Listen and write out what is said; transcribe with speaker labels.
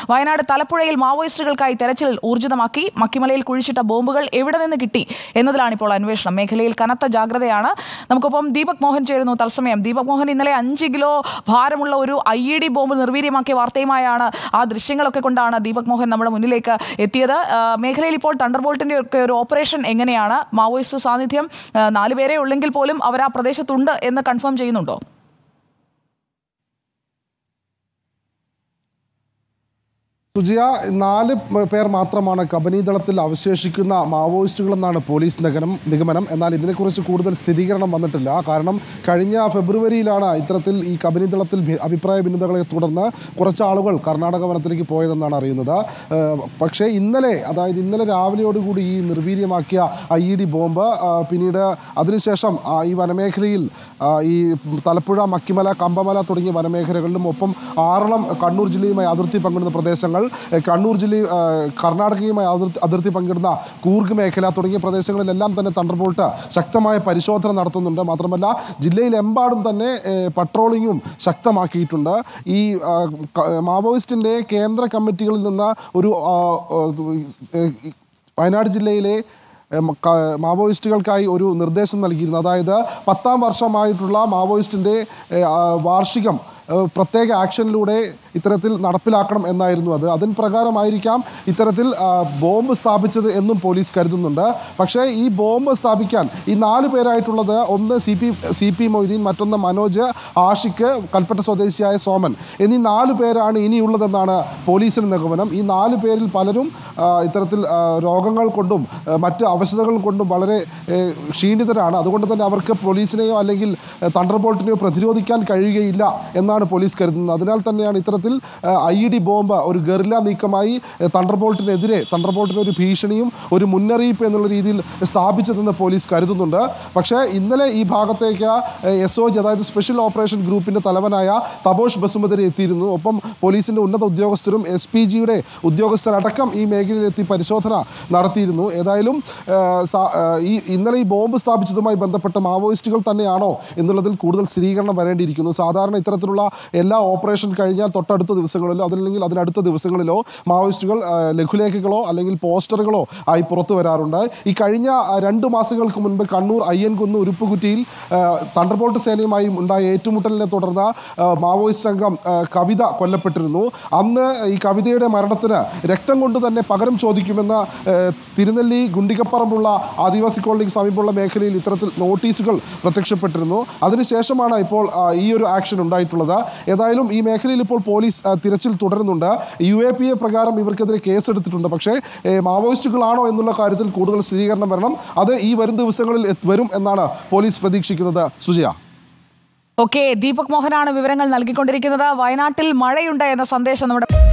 Speaker 1: വയനാട് തലപ്പുഴയിൽ മാവോയിസ്റ്റുകൾക്കായി തെരച്ചിൽ ഊർജിതമാക്കി മക്കിമലയിൽ കുഴിച്ചിട്ട ബോംബുകൾ എവിടെ നിന്ന് കിട്ടി എന്നതിലാണ് ഇപ്പോൾ അന്വേഷണം മേഖലയിൽ കനത്ത ജാഗ്രതയാണ് നമുക്കൊപ്പം ദീപക് മോഹൻ ചേരുന്നു തത്സമയം ദീപക് മോഹൻ ഇന്നലെ അഞ്ച് കിലോ ഭാരമുള്ള ഒരു ഐ ഇ ഡി ബോംബ് നിർവീര്യമാക്കിയ വാർത്തയുമായാണ് ആ ദൃശ്യങ്ങളൊക്കെ കൊണ്ടാണ് ദീപക് മോഹൻ നമ്മുടെ മുന്നിലേക്ക് എത്തിയത് ആ, മേഖലയിൽ ഇപ്പോൾ തണ്ടർബോൾട്ടിന്റെ ഒക്കെ ഒരു ഓപ്പറേഷൻ എങ്ങനെയാണ് മാവോയിസ്റ്റ് സാന്നിധ്യം ആ, നാല് പേരെ ഉള്ളെങ്കിൽ പോലും അവർ ആ പ്രദേശത്തുണ്ട് എന്ന് കൺഫേം ചെയ്യുന്നുണ്ടോ
Speaker 2: സുജിയ നാല് പേർ മാത്രമാണ് കബനീദളത്തിൽ അവശേഷിക്കുന്ന മാവോയിസ്റ്റുകളെന്നാണ് പോലീസ് നിഗമനം നിഗമനം എന്നാൽ ഇതിനെക്കുറിച്ച് കൂടുതൽ സ്ഥിരീകരണം വന്നിട്ടില്ല കാരണം കഴിഞ്ഞ ഫെബ്രുവരിയിലാണ് ഇത്തരത്തിൽ ഈ കബനീദളത്തിൽ ഭി- അഭിപ്രായ ഭിന്നതകളെ തുടർന്ന് കുറച്ച് ആളുകൾ കർണാടക വനത്തിലേക്ക് പോയതെന്നാണ് അറിയുന്നത് ഏഹ് പക്ഷേ ഇന്നലെ അതായത് ഇന്നലെ രാവിലെയോടുകൂടി ഈ നിർവീര്യമാക്കിയ ഐ ഇ ഡി ബോംബ് ആ, പിന്നീട് അതിനുശേഷം ആ, ഈ വനമേഖലയിൽ ആ, ഈ തലപ്പുഴ മക്കിമല കമ്പമല തുടങ്ങിയ വനമേഖലകളിലും ഒപ്പം ആറളം കണ്ണൂർ ജില്ലയുമായി അതിർത്തി പങ്കിടുന്ന പ്രദേശങ്ങൾ എ, കണ്ണൂർ ജില്ല ആ, കർണാടകയുമായി അതിർത്തി അതിർത്തി പങ്കിടുന്ന കൂർഗ് മേഖല തുടങ്ങിയ പ്രദേശങ്ങളിലെല്ലാം തന്നെ തണ്ടർബോൾട്ട് ശക്തമായ പരിശോധന നടത്തുന്നുണ്ട് മാത്രമല്ല ജില്ലയിലെമ്പാടും തന്നെ എ, പട്രോളിങ്ങും ശക്തമാക്കിയിട്ടുണ്ട് ഈ ആ, ക- മാവോയിസ്റ്റിന്റെ കേന്ദ്ര കമ്മിറ്റികളിൽ നിന്ന് ഒരു ആ, ആ, ഏ, വയനാട് ജില്ലയിലെ എം, ക- മാവോയിസ്റ്റുകൾക്കായി ഒരു നിർദ്ദേശം നൽകിയിരുന്നു അതായത് പത്താം വർഷമായിട്ടുള്ള മാവോയിസ്റ്റിന്റെ എ, ആ, വാർഷികം എ, പ്രത്യേക ആക്ഷനിലൂടെ ഇത്തരത്തിൽ നടപ്പിലാക്കണം എന്നായിരുന്നു അത് അതിന് പ്രകാരമായിരിക്കാം ഇത്തരത്തിൽ ആ, ബോംബ് സ്ഥാപിച്ചത് എന്നും പോലീസ് കരുതുന്നുണ്ട് പക്ഷേ ഈ ബോംബ് സ്ഥാപിക്കാൻ ഈ നാല് പേരായിട്ടുള്ളത് ഒന്ന് C P C P Moideen മറ്റൊന്ന് മനോജ് ആഷിഖ് കൽപ്പറ്റ സ്വദേശിയായ സോമൻ എന്നീ നാല് പേരാണ് ഇനിയുള്ളതെന്നാണ് പോലീസിന് നിഗമനം ഈ നാല് പേരിൽ പലരും ആ, ഇത്തരത്തിൽ ആ, രോഗങ്ങൾ കൊണ്ടും ആ, മറ്റ് അവശതകൾ കൊണ്ടും വളരെ ഏ, ക്ഷീണിതരാണ് അതുകൊണ്ട് തന്നെ അവർക്ക് പോലീസിനെയോ അല്ലെങ്കിൽ തണ്ടർബോൾട്ടിനെയോ പ്രതിരോധിക്കാൻ കഴിയുകയില്ല എന്നാണ് പോലീസ് കരുതുന്നത് അതിനാൽ തന്നെയാണ് ഇത്തരത്തിൽ ഐ ഇ ഡി ബോംബ് ഒരു ഗറില്ല നീക്കമായി ഏ, തണ്ടർബോൾട്ടിനെതിരെ തണ്ടർബോൾട്ടിന് ഒരു ഭീഷണിയും ഒരു മുന്നറിയിപ്പ് എന്നുള്ള രീതിയിൽ സ്ഥാപിച്ചതെന്ന് പോലീസ് കരുതുന്നുണ്ട് പക്ഷേ ഇന്നലെ ഈ ഭാഗത്തേക്ക് എസ് ഒ ജി അതായത് സ്പെഷ്യൽ ഓപ്പറേഷൻ ഗ്രൂപ്പിന്റെ തലവനായ തപോഷ് ബസുമതിരെ എത്തിയിരുന്നു ഒപ്പം പോലീസിന്റെ ഉന്നത ഉദ്യോഗസ്ഥരും എസ് പി ജിയുടെ ഉദ്യോഗസ്ഥരടക്കം ഈ മേഖലയിലെത്തി പരിശോധന നടത്തിയിരുന്നു ഏതായാലും ആ, സ- ആ, ഈ ഇന്നലെ ഈ ബോംബ് സ്ഥാപിച്ചതുമായി ബന്ധപ്പെട്ട മാവോയിസ്റ്റുകൾ തന്നെയാണോ എന്നുള്ളതിൽ കൂടുതൽ സ്ഥിരീകരണം വരേണ്ടിയിരിക്കുന്നു സാധാരണ ഇത്തരത്തിലുള്ള എല്ലാ ഓപ്പറേഷൻ കഴിഞ്ഞാൽ തൊട്ടടുത്ത ദിവസങ്ങളിലോ അതല്ലെങ്കിൽ അതിനടുത്ത ദിവസങ്ങളിലോ മാവോയിസ്റ്റുകൾ ആ, ലഘുലേഖകളോ അല്ലെങ്കിൽ പോസ്റ്ററുകളോ ആയി പുറത്തു വരാറുണ്ട് ഈ കഴിഞ്ഞ ആ, രണ്ട് മാസങ്ങൾക്ക് മുൻപ് കണ്ണൂർ അയ്യൻകുന്ന് ഉരുപ്പുകുറ്റിയിൽ ആ, തണ്ടർബോൾട്ട് സേനയുമായി ഉണ്ടായ ഏറ്റുമുട്ടലിനെ തുടർന്ന് ആ, മാവോയിസ്റ്റ് അംഗം ആ, കവിത കൊല്ലപ്പെട്ടിരുന്നു അന്ന് ഈ കവിതയുടെ മരണത്തിന് രക്തം കൊണ്ട് തന്നെ പകരം ചോദിക്കുമെന്ന് ആ, തിരുനെല്ലി ഗുണ്ടികപ്പറമ്പുള്ള ആദിവാസി കോളനിക്ക് സമീപമുള്ള മേഖലയിൽ ഇത്തരത്തിൽ നോട്ടീസുകൾ പ്രത്യക്ഷപ്പെട്ടിരുന്നു അതിനുശേഷമാണ് ഇപ്പോൾ ആ, ഈ ഒരു ആക്ഷൻ ഉണ്ടായിട്ടുള്ളത് ഏതായാലും ഈ മേഖലയിൽ ഇപ്പോൾ പോലീസ് ആ, തിരച്ചിൽ തുടരുന്നുണ്ട് യു എ പി എ പ്രകാരം ഇവർക്കെതിരെ കേസെടുത്തിട്ടുണ്ട് പക്ഷേ ഏ, മാവോയിസ്റ്റുകളാണോ എന്നുള്ള കാര്യത്തിൽ കൂടുതൽ സ്ഥിരീകരണം വരണം അത് ഈ വരും ദിവസങ്ങളിൽ എത്ത് വരും എന്നാണ് പോലീസ് പ്രതീക്ഷിക്കുന്നത് സുജയ
Speaker 1: ഓക്കെ ദീപക് മോഹനാണ് വിവരങ്ങൾ നൽകിക്കൊണ്ടിരിക്കുന്നത് വയനാട്ടിൽ മഴയുണ്ട് എന്ന സന്ദേശം നമ്മുടെ